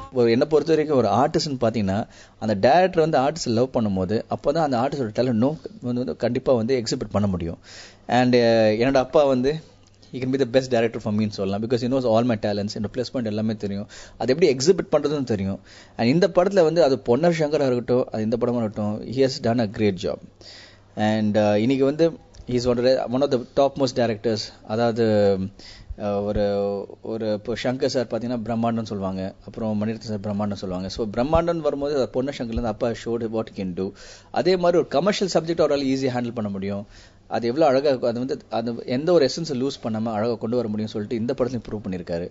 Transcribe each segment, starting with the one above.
ஒரு என்னை பொறுத்த வரைக்கும் ஒரு ஆர்டிஸ்ட்னு பார்த்தீங்கன்னா அந்த டேரக்டர் வந்து ஆர்டிஸ்ட் லவ் பண்ணும்போது அப்போ தான் அந்த ஆர்டிஸ்டோட டேலண்ட் நோ வந்து வந்து கண்டிப்பாக வந்து எக்ஸிபிட் பண்ண முடியும் அண்ட் என்னோட அப்பா வந்து he can be the best director for me ன்னு சொல்லலாம் because he knows all my talents என்னோட ப்ளஸ் பாயிண்ட் எல்லாமே தெரியும் அது எப்படி எக்ஸிபிட் பண்ணுறதுன்னு தெரியும் அண்ட் இந்த படத்தில் வந்து அது பொன்னர் சங்கராக இருக்கட்டும் அது இந்த படமாக இருக்கட்டும் he has done a great job and இன்னைக்கு வந்து is one one of the top most directors அதாவது அஹ், ஒரு ஒரு இப்போ சங்கர் சார் பார்த்தீங்கன்னா பிரம்மாண்டம் சொல்லுவாங்க அப்புறம் மணிரத்ன சார் பிரம்மாண்டம் சொல்லுவாங்க ஸோ பிரம்மாண்டம் வரும்போது அது பொன்ன சங்கர்லேருந்து அப்பா ஷோடு வாட் கேன் டூ அதே மாதிரி ஒரு கமர்ஷியல் சப்ஜெக்ட் அவரால் ஈஸியாக ஹேண்டில் பண்ண முடியும் அது எவ்வளோ அழகாக இருக்கும் அது வந்து அது எந்த ஒரு எசன்ஸை லூஸ் பண்ணாமல் அழகாக கொண்டு வர முடியும்னு சொல்லிட்டு இந்த படத்தையும் ப்ரூவ் பண்ணியிருக்காரு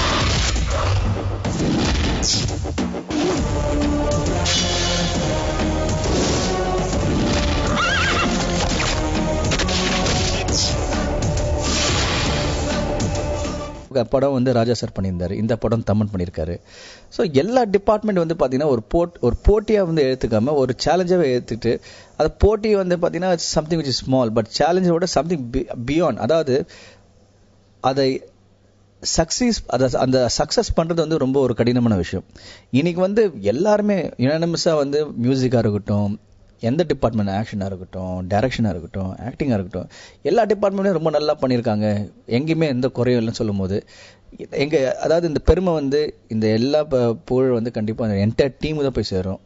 படம் வந்து ராஜா சார் பண்ணியிருந்தாரு இந்த படம் தமன் பண்ணியிருக்காரு ஸோ எல்லா டிபார்ட்மெண்ட் வந்து பார்த்தீங்கன்னா ஒரு போட் ஒரு போட்டியாக வந்து எடுத்துக்காம ஒரு சேலஞ்சாகவே எடுத்துட்டு அது போட்டி வந்து பார்த்தீங்கன்னா something which is small but சேலஞ்சோட சம்திங் பியாண்ட் அதாவது அதை சக்சஸ் அதை அந்த சக்ஸஸ் பண்ணுறது வந்து ரொம்ப ஒரு கடினமான விஷயம் இன்னைக்கு வந்து எல்லாருமே யுனானிமஸாக வந்து மியூசிக்காக இருக்கட்டும் எந்த டிபார்ட்மெண்ட் ஆக்ஷனாக இருக்கட்டும் டைரக்ஷனாக இருக்கட்டும் ஆக்டிங்காக இருக்கட்டும் எல்லா டிபார்ட்மெண்ட்டும் ரொம்ப நல்லா பண்ணியிருக்காங்க எங்கேயுமே எந்த குறையும் இல்லைன்னு சொல்லும்போது எங்க அதாவது இந்த பெருமை வந்து இந்த எல்லா ப- புகழ் வந்து கண்டிப்பாக அந்த என்டையர் டீமு தான் போய் சேரும்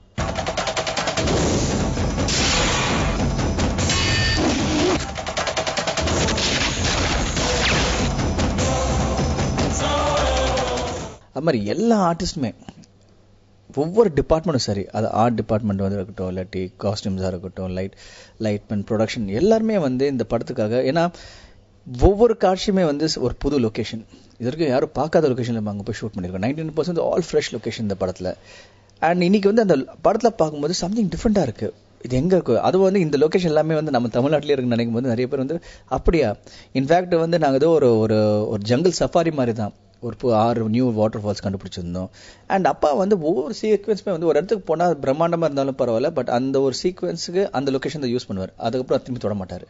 அது மாதிரி எல்லா ஆர்டிஸ்ட்டுமே ஒவ்வொரு டிபார்ட்மெண்ட்டும் சரி அது ஆர்ட் டிபார்ட்மெண்ட் வந்து இருக்கட்டும் இல்லாட்டி காஸ்டியூம்ஸாக இருக்கட்டும் லைட் லைட்மெண்ட் ப்ரொடக்ஷன் எல்லாருமே வந்து இந்த படத்துக்காக ஏன்னா ஒவ்வொரு காட்சியுமே வந்து ஒரு புது லொகேஷன் இது வரைக்கும் யாரும் பார்க்காத லொகேஷனில் நம்ம அங்கே போய் ஷூட் பண்ணியிருக்கோம் nineteen percent all fresh location இந்த படத்தில் அண்ட் இன்னைக்கு வந்து அந்த படத்தில் பார்க்கும்போது சம்திங் டிஃப்ரெண்ட்டாக இருக்குது இது எங்கே இருக்கு அதுவும் வந்து இந்த லொகேஷன் எல்லாமே வந்து நம்ம தமிழ்நாட்டிலே இருக்குன்னு நினைக்கும் போது நிறைய பேர் வந்து அப்படியா இன்ஃபேக்ட் வந்து நாங்கள் ஏதோ ஒரு ஒரு ஒரு ஜங்கிள் சஃபாரி மாதிரி தான் ஒரு பு- ஆறு நியூ வாட்டர் ஃபால்ஸ் கண்டுபிடிச்சிருந்தோம் அண்ட் அப்பா வந்து ஒவ்வொரு சீக்வன்ஸுமே வந்து ஒரு இடத்துக்கு போனால் பிரம்மாண்டமாக இருந்தாலும் பரவாயில்ல பட் அந்த ஒரு சீக்வன்ஸுக்கு அந்த லொகேஷன் தான் யூஸ் பண்ணுவார் அதுக்கப்புறம் திரும்பி தொட மாட்டார்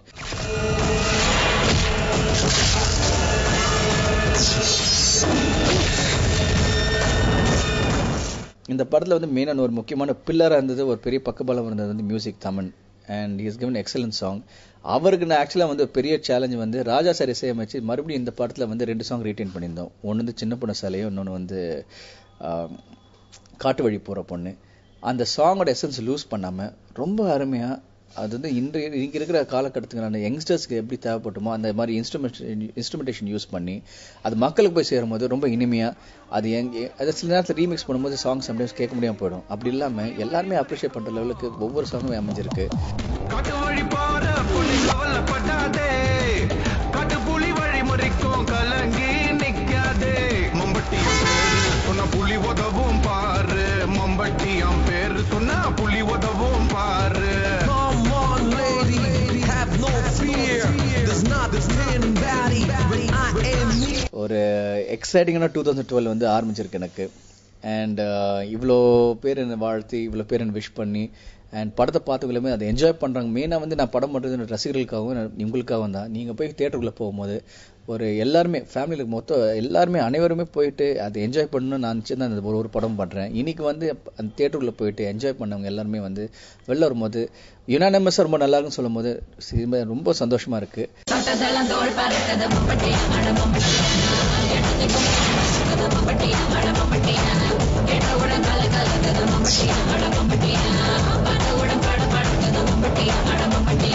இந்த படத்தில் வந்து மெயினான ஒரு முக்கியமான பில்லராக இருந்தது ஒரு பெரிய பக்கபலம் இருந்தது வந்து music Thaman and is given excellent song அவருக்கு நான் ஆக்சுவலாக வந்து ஒரு பெரிய சேலஞ்ச் வந்து ராஜா சார் இசையமைச்சு மறுபடியும் இந்த படத்தில் வந்து ரெண்டு சாங் ரீட்டைன் பண்ணியிருந்தோம் ஒன்று வந்து சின்ன பொண்ணு சாலையும் இன்னொன்று வந்து ஆம், காட்டு வழி போகிற பொண்ணு அந்த சாங்கோட எசன்ஸ் லூஸ் பண்ணாமல் ரொம்ப அருமையாக அது வந்து இன்றைய இங்கே இருக்கிற காலகட்டத்துக்கான யங்ஸ்டர்ஸ்க்கு எப்படி தேவைப்பட்டுமோ அந்த மாதிரி இன்ஸ்ட்ருமெண்ட் இன்ஸ்ட்ருமெண்டேஷன் யூஸ் பண்ணி அது மக்களுக்கு போய் சேரும்போது ரொம்ப இனிமையாக அது எங் அது சில நேரத்தில் ரீமிக்ஸ் பண்ணும்போது சாங் சம்டைம்ஸ் கேட்க முடியாமல் போயிடும் அப்படி இல்லாமல் எல்லாருமே அப்ரிஷியேட் பண்ணுற லெவலுக்கு ஒவ்வொரு சாங்கும் அமைஞ்சிருக்கு காட்டு வழி போற புலி கவலைப்படாதே காட்டு புலி வழி முறைக்கும் கலங்கி நிக்காதே மம்பட்டி பேரு சொன்ன புலி உதவும் பாரு மம்பட்டி என் பேரு சொன்ன புலி உதவும் பாரு Come on, lady, have no fear. There's nothing standing body when I am near. ஒரு எக்ஸைட்டிங்கான டூ தௌசண்ட் டுவெல் வந்து ஆரம்பிச்சிருக்கு எனக்கு அண்ட் இவ்வளோ பேர் என்னை வாழ்த்தி இவ்வளோ பேர் என்னை விஷ் பண்ணி அண்ட் படத்தை பார்த்தவங்களுமே அதை என்ஜாய் பண்ணுறாங்க மெயினாக வந்து நான் படம் பண்ணுறது என்னோட ரசிகர்களுக்காகவும் நான் உங்களுக்காகவும் தான் நீங்கள் போய் தேட்டருக்குள்ளே போகும்போது ஒரு எல்லாருமே ஃபேமிலியில் மொத்தம் எல்லாருமே அனைவருமே போயிட்டு அதை என்ஜாய் பண்ணணும்னு நான் நினச்சி தான் அந்த ஒரு ஒரு படம் பண்ணுறேன் இன்னைக்கு வந்து அந்த தேட்டருக்குள்ளே போயிட்டு என்ஜாய் பண்ணவங்க எல்லாருமே வந்து வெளில வரும்போது யுனானமஸாக ரொம்ப நல்லா இருக்குன்னு சொல்லும்போது சினிமா ரொம்ப சந்தோஷமாக இருக்குது தொட்டதெல்லாம் தோல் பறக்குது மம்பட்டி அட மம்பட்டி எடுத்து கும்பிடுறது மம்பட்டி அட மம்பட்டி கேட்ட உடன் கல கலக்குது மம்பட்டி அட மம்பட்டி பார்த்த உடன் பட படுக்குது மம்பட்டி அட மம்பட்டி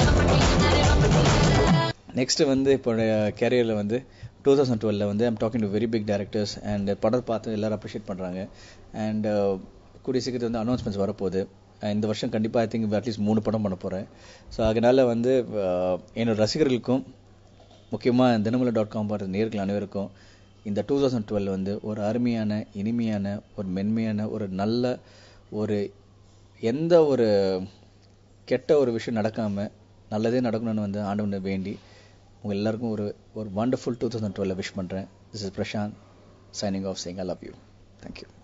நெக்ஸ்ட் வந்து இப்போ கேரியரில் வந்து டூ தௌசண்ட் டுவெல்ல வந்து I'm talking to very big directors and படத்தை பார்த்து எல்லாரும் அப்ரிஷியேட் பண்ணுறாங்க அண்ட் கூடிய சீக்கிரத்தில் வந்து அனௌன்ஸ்மெண்ட்ஸ் வரப்போகுது And இந்த வருஷம் கண்டிப்பாக ஐ திங்க் அட்லீஸ்ட் மூணு படம் பண்ண போகிறேன் ஸோ அதனால் வந்து uh, என்னோட ரசிகர்களுக்கும் முக்கியமாக தினமலை டாட் காம் பார்த்த நேர்கள் அனைவருக்கும் இந்த டூ தௌசண்ட் டுவெல் வந்து ஒரு அருமையான இனிமையான ஒரு மென்மையான ஒரு நல்ல ஒரு எந்த ஒரு கெட்ட ஒரு விஷயம் நடக்காமல் நல்லதே நடக்கணும்னு வந்து ஆண்டவனை வேண்டி உங்கள் எல்லாருக்கும் ஒரு ஒரு wonderful two thousand twelve wish பண்ணுறேன் this is Prashanth signing off சேங் ஐ லவ் யூ தேங்க்யூ